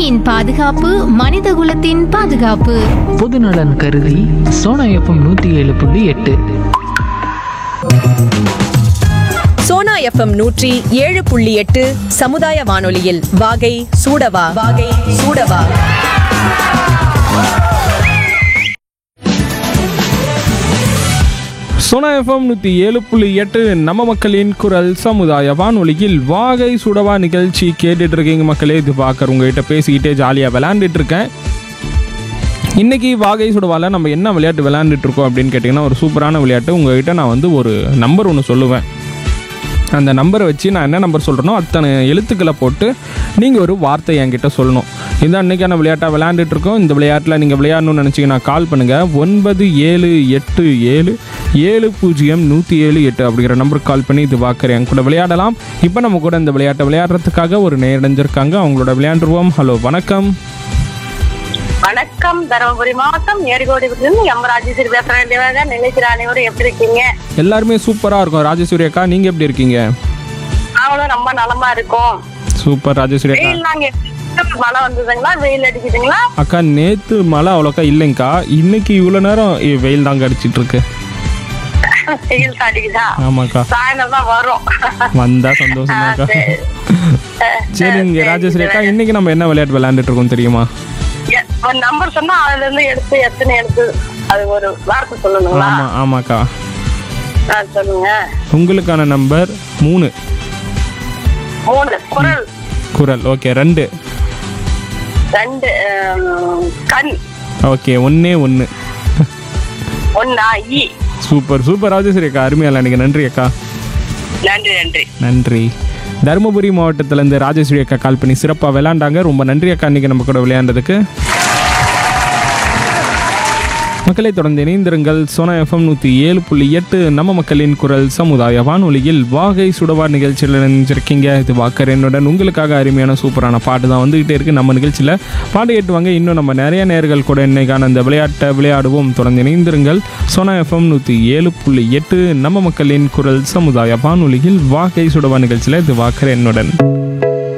நாட்டின் பாதுகாப்பு மனிதகுலத்தின் பாதுகாப்பு பொதுநலன் கருதி சோனா எஃப்எம் நூற்றி ஏழு புள்ளி எட்டு சோனா எஃப்எம் நூற்றி ஏழு புள்ளி எட்டு சமுதாய வானொலியில் வாகை சூடவா வாகை சூடவா சோனா எஃப்எம் நூற்றி ஏழு புள்ளி எட்டு நம்ம மக்களின் குரல் சமுதாய வானொலியில் வாகை சுடவா நிகழ்ச்சி கேட்டுட்டு இருக்கீங்க மக்களே இது பார்க்குற உங்ககிட்ட பேசிக்கிட்டே ஜாலியாக விளையாண்டுட்டு இருக்கேன் இன்னைக்கு வாகை சுடவால நம்ம என்ன விளையாட்டு விளையாண்டுட்டு இருக்கோம் அப்படின்னு கேட்டிங்கன்னா ஒரு சூப்பரான விளையாட்டு உங்ககிட்ட நான் வந்து ஒரு நம்பர் ஒன்று சொல்லுவேன் அந்த நம்பரை வச்சு நான் என்ன நம்பர் சொல்கிறேனோ அத்தனை எழுத்துக்களை போட்டு நீங்கள் ஒரு வார்த்தை என்கிட்ட சொல்லணும் இதான் அன்றைக்கான விளையாட்டாக விளையாண்டுட்டு இருக்கோம் இந்த விளையாட்டில் நீங்கள் விளையாடணும்னு நினச்சிங்கன்னா கால் பண்ணுங்கள் ஒன்பது ஏழு எட்டு ஏழு ஏழு பூஜ்ஜியம் நூற்றி ஏழு எட்டு அப்படிங்கிற நம்பருக்கு கால் பண்ணி இது பார்க்குறேன் என் கூட விளையாடலாம் இப்போ நம்ம கூட இந்த விளையாட்டை விளையாடுறதுக்காக ஒரு நேரடைஞ்சிருக்காங்க அவங்களோட விளையாண்டுருவோம் ஹலோ வணக்கம் வணக்கம் தருமபுரி மாவட்டம் ஏரிகோடிலிருந்து எம் ராஜேஸ்வரி பேசுறேன் வேண்டியவங்க நினைக்கிற அனைவரும் எப்படி இருக்கீங்க எல்லாருமே சூப்பராக இருக்கும் ராஜேஸ்வரி அக்கா நீங்கள் எப்படி இருக்கீங்க நாங்களும் ரொம்ப நலமா இருக்கோம் சூப்பர் ராஜேஸ்வரி அக்கா வெயில் நாங்க மழை வந்ததுங்களா வெயில் அடிக்குதுங்களா அக்கா நேத்து மழை அவ்வளோக்கா இல்லைங்கக்கா இன்னைக்கு இவ்வளோ நேரம் இ- வெயில் தாங்க அடிச்சிட்டு இருக்கு வெயில் அடிக்குதா ஆமாக்கா சாயந்தரம் தான் வரும் வந்தா சந்தோஷம் தான்க்கா சரி. சரிங்க ராஜேஸ்வரி அக்கா இன்னைக்கு நம்ம என்ன விளையாட்டு விளையாண்டுட்டு இருக்கோம் தெரியுமா எ- ஒரு நம்பர் சொன்னா அதுல இருந்து எடுத்து எத்தனை எடுத்து அது ஒரு வார்த்தை சொல்லணுங்களா ஆமா ஆமாக்கா ஆ, சொல்லுங்க உங்களுக்கான நம்பர் மூணு மூணு குரல் குரல் ஓகே ரெண்டு ரெண்டு ஆம், கண் ஓகே ஒன்னே ஒன்று ஒன்னா ஈ சூப்பர் சூப்பர் ராஜேஸ்வரி அக்கா அருமையா விளையாடுங்க நன்றி அக்கா நன்றி நன்றி நன்றி தருமபுரி மாவட்டத்திலேருந்து ராஜேஸ்வரி அக்கா கால் பண்ணி சிறப்பாக விளையாண்டாங்க ரொம்ப நன்றி அக்கா இன்னைக்கு நம்ம கூட விளையாண்டதுக்கு மக்களை தொடர்ந்து இணைந்திருங்கள் சோனா எஃப்எம் நூற்றி ஏழு புள்ளி எட்டு நம்ம மக்களின் குரல் சமுதாய வானொலியில் வாகை சுடவா நிகழ்ச்சியில் நினைஞ்சிருக்கீங்க இது வாக்கர் என்னுடன் உங்களுக்காக அருமையான சூப்பரான பாட்டு தான் வந்துகிட்டே இருக்கு நம்ம நிகழ்ச்சியில் பாட்டு கேட்டுவாங்க இன்னும் நம்ம நிறைய நேர்கள் கூட இன்னைக்கான அந்த விளையாட்டை விளையாடுவோம் தொடர்ந்து இணைந்திருங்கள் சோனா எஃப்எம் நூற்றி ஏழு புள்ளி எட்டு நம்ம மக்களின் குரல் சமுதாய வானொலியில் வாகை சுடவா நிகழ்ச்சியில் இது வாக்கர் என்னுடன்